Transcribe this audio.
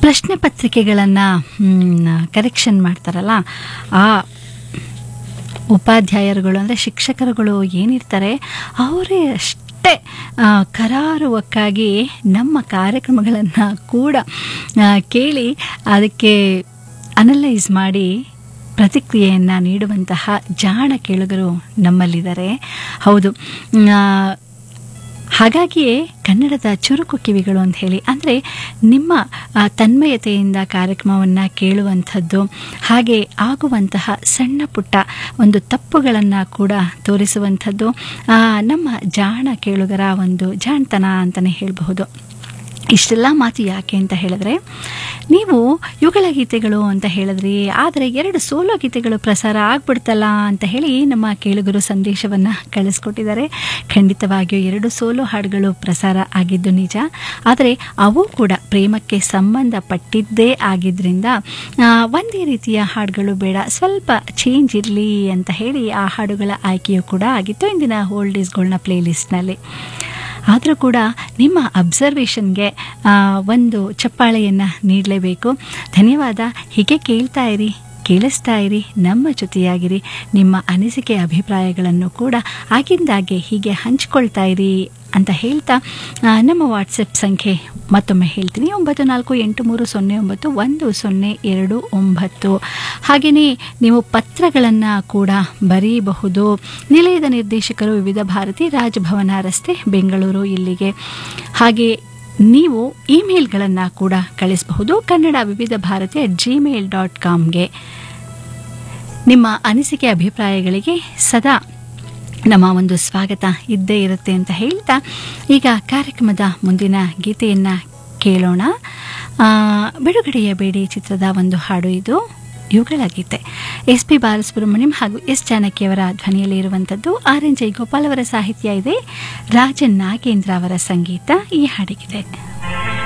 ಪ್ರಶ್ನೆ ಪತ್ರಿಕೆಗಳನ್ನು ಕರೆಕ್ಷನ್ ಮಾಡ್ತಾರಲ್ಲ ಆ ಉಪಾಧ್ಯಾಯರುಗಳು ಅಂದರೆ ಶಿಕ್ಷಕರುಗಳು ಏನಿರ್ತಾರೆ ಅವರೇ ಅಷ್ಟೇ ಆ, ಕರಾರುವಕ್ಕಾಗಿ ನಮ್ಮ ಕಾರ್ಯಕ್ರಮಗಳನ್ನು ಕೂಡ ಆ, ಕೇಳಿ ಅದಕ್ಕೆ ಅನಲೈಸ್ ಮಾಡಿ ಪ್ರತಿಕ್ರಿಯೆಯನ್ನು ನೀಡುವಂತಹ ಜಾಣ ಕೇಳುಗರು ನಮ್ಮಲ್ಲಿದ್ದಾರೆ ಹೌದು ಆ, ಹಾಗಾಗಿಯೇ ಕನ್ನಡದ ಚುರುಕು ಕಿವಿಗಳು ಅಂತ ಹೇಳಿ ಅಂದರೆ ನಿಮ್ಮ ಆ, ತನ್ಮಯತೆಯಿಂದ ಕಾರ್ಯಕ್ರಮವನ್ನು ಕೇಳುವಂಥದ್ದು ಹಾಗೆ ಆಗುವಂತಹ ಸಣ್ಣ ಪುಟ್ಟ ಒಂದು ತಪ್ಪುಗಳನ್ನು ಕೂಡ ತೋರಿಸುವಂಥದ್ದು ಆ, ನಮ್ಮ ಜಾಣ ಕೇಳುಗರ ಒಂದು ಜಾಣತನ ಅಂತಲೇ ಹೇಳಬಹುದು ಇಷ್ಟೆಲ್ಲ ಮಾತು ಯಾಕೆ ಅಂತ ಹೇಳಿದ್ರೆ ನೀವು ಯುಗಳ ಗೀತೆಗಳು ಅಂತ ಹೇಳಿದ್ರಿ ಆದರೆ ಎರಡು ಸೋಲೋ ಗೀತೆಗಳು ಪ್ರಸಾರ ಆಗ್ಬಿಡ್ತಲ್ಲ ಅಂತ ಹೇಳಿ ನಮ್ಮ ಕೇಳುಗರು ಸಂದೇಶವನ್ನು ಕಳಿಸ್ಕೊಟ್ಟಿದ್ದಾರೆ ಖಂಡಿತವಾಗಿಯೂ ಎರಡು ಸೋಲೋ ಹಾಡುಗಳು ಪ್ರಸಾರ ಆಗಿದ್ದು ನಿಜ ಆದರೆ ಅವು ಕೂಡ ಪ್ರೇಮಕ್ಕೆ ಸಂಬಂಧಪಟ್ಟಿದ್ದೇ ಆಗಿದ್ರಿಂದ ಆ, ಒಂದೇ ರೀತಿಯ ಹಾಡುಗಳು ಬೇಡ ಸ್ವಲ್ಪ ಚೇಂಜ್ ಇರಲಿ ಅಂತ ಹೇಳಿ ಆ ಹಾಡುಗಳ ಆಯ್ಕೆಯೂ ಕೂಡ ಆಗಿತ್ತು ಇಂದಿನ ಓಲ್ಡ್ ಈಸ್ಗಳನ್ನ ಪ್ಲೇಲಿಸ್ಟ್ನಲ್ಲಿ ಆದರೂ ಕೂಡ ನಿಮ್ಮ ಅಬ್ಸರ್ವೇಷನ್ಗೆ ಒಂದು ಚಪ್ಪಾಳೆಯನ್ನು ನೀಡಲೇಬೇಕು ಧನ್ಯವಾದ ಹೀಗೆ ಕೇಳ್ತಾ ಇರಿ ಕೇಳಿಸ್ತಾ ಇರಿ ನಮ್ಮ ಜೊತೆಯಾಗಿರಿ ನಿಮ್ಮ ಅನಿಸಿಕೆ ಅಭಿಪ್ರಾಯಗಳನ್ನು ಕೂಡ ಆಗಿಂದಾಗೆ ಹೀಗೆ ಹಂಚ್ಕೊಳ್ತಾ ಇರಿ ಅಂತ ಹೇಳ್ತಾ ಆ, ನಮ್ಮ ವಾಟ್ಸಪ್ ಸಂಖ್ಯೆ ಮತ್ತೊಮ್ಮೆ ಹೇಳ್ತೀನಿ ಒಂಬತ್ತು ನಾಲ್ಕು ಎಂಟು ಮೂರು ಸೊನ್ನೆ ಒಂಬತ್ತು ಒಂದು ಸೊನ್ನೆ ಎರಡು ಒಂಬತ್ತು ಹಾಗೆಯೇ ನೀವು ಪತ್ರಗಳನ್ನು ಕೂಡ ಬರೆಯಬಹುದು ನಿಲಯದ ನಿರ್ದೇಶಕರು ವಿವಿಧ ಭಾರತಿ ರಾಜಭವನ ರಸ್ತೆ ಬೆಂಗಳೂರು ಇಲ್ಲಿಗೆ ಹಾಗೆ ನೀವು ಇಮೇಲ್ಗಳನ್ನು ಕೂಡ ಕಳಿಸಬಹುದು Kannada Vividh Bharati at Gmail dot ಕಾಮ್ಗೆ ನಿಮ್ಮ ಅನಿಸಿಕೆ ಅಭಿಪ್ರಾಯಗಳಿಗೆ ಸದಾ ನಮ್ಮ ಒಂದು ಸ್ವಾಗತ ಇದ್ದೇ ಇರುತ್ತೆ ಅಂತ ಹೇಳ್ತಾ ಈಗ ಕಾರ್ಯಕ್ರಮದ ಮುಂದಿನ ಗೀತೆಯನ್ನು ಕೇಳೋಣ ಆ, ಬಿಡುಗಡೆಯ ಬೇಡಿ ಚಿತ್ರದ ಒಂದು ಹಾಡು ಇದು ಇವುಗಳ ಗೀತೆ ಎಸ್ ಪಿ ಬಾಲಸುಬ್ರಹ್ಮಣ್ಯಂ ಹಾಗೂ ಎಸ್ ಜಾನಕಿಯವರ ಧ್ವನಿಯಲ್ಲಿ ಇರುವಂಥದ್ದು ಆರ್ ಎನ್ ಜೈ ಗೋಪಾಲ್ ಅವರ ಸಾಹಿತ್ಯ ಇದೆ ರಾಜನ್ ನಾಗೇಂದ್ರ ಅವರ ಸಂಗೀತ ಈ ಹಾಡಿಗಿದೆ